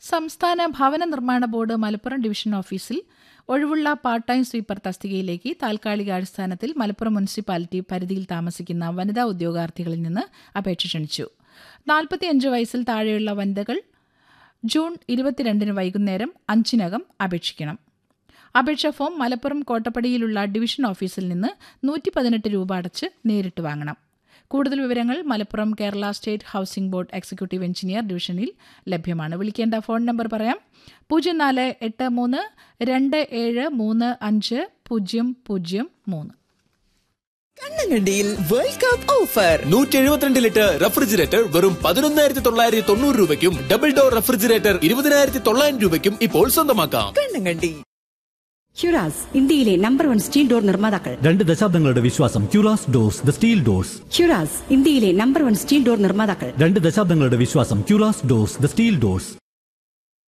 സംസ്ഥാന ഭവന നിർമ്മാണ ബോർഡ് മലപ്പുറം ഡിവിഷൻ ഓഫീസിൽ ഒഴിവുള്ള പാർട്ട് ടൈം സ്വീപ്പർ തസ്തികയിലേക്ക് താൽക്കാലികാടിസ്ഥാനത്തിൽ മലപ്പുറം മുനിസിപ്പാലിറ്റി പരിധിയിൽ താമസിക്കുന്ന വനിതാ ഉദ്യോഗാർത്ഥികളിൽ നിന്ന് അപേക്ഷ ക്ഷണിച്ചു നാൽപ്പത്തിയഞ്ച് വയസ്സിൽ താഴെയുള്ള വനിതകൾ ജൂൺ ഇരുപത്തിരണ്ടിന് വൈകുന്നേരം അഞ്ചിനകം അപേക്ഷിക്കണം അപേക്ഷാ ഫോം മലപ്പുറം കോട്ടപ്പടിയിലുള്ള ഡിവിഷൻ ഓഫീസിൽ നിന്ന് നൂറ്റി പതിനെട്ട് രൂപ അടച്ച് നേരിട്ട് വാങ്ങണം കൂടുതൽ വിവരങ്ങൾ Malappuram Kerala state housing board executive engineer ഡിവിഷനിൽ ലഭ്യമാണ് വിളിക്കേണ്ട ഫോൺ നമ്പർ പറയാം പൂജ്യം നാല് എട്ട് മൂന്ന് രണ്ട് ഏഴ് മൂന്ന് അഞ്ച് പൂജ്യം പൂജ്യം മൂന്ന് കണ്ണങ്കണ്ടിയിൽ വേൾഡ് കപ്പ് ഓഫർ നൂറ്റി എഴുപത്തിരണ്ട് ലിറ്റർ റെഫ്രിജറേറ്റർ വെറും പതിനൊന്നായിരത്തി തൊള്ളായിരത്തി തൊണ്ണൂറ് രൂപയ്ക്കും ഡബിൾ ഡോർ റെഫ്രിജറേറ്റർ ഇരുപതിനായിരത്തി തൊള്ളായിരം രൂപയ്ക്കും ഇപ്പോൾ സ്വന്തമാക്കാം കണ്ണങ്കണ്ടി ഹ്യുറാസ് ഇന്ത്യയിലെ നമ്പർ വൺ സ്റ്റീൽ ഡോർ നിർമ്മാതാക്കൾ രണ്ട് ദശാബ്ദങ്ങളുടെ വിശ്വാസം ക്യൂറാസ് ഡോർസ് ദ സ്റ്റീൽ ഡോർസ് ഹ്യുറാസ് ഇന്ത്യയിലെ നമ്പർ വൺ സ്റ്റീൽ ഡോർ നിർമ്മാതാക്കൾ രണ്ട് ദശാബ്ദങ്ങളുടെ വിശ്വാസം ക്യൂറാസ് ഡോർസ് ദ സ്റ്റീൽ ഡോർസ്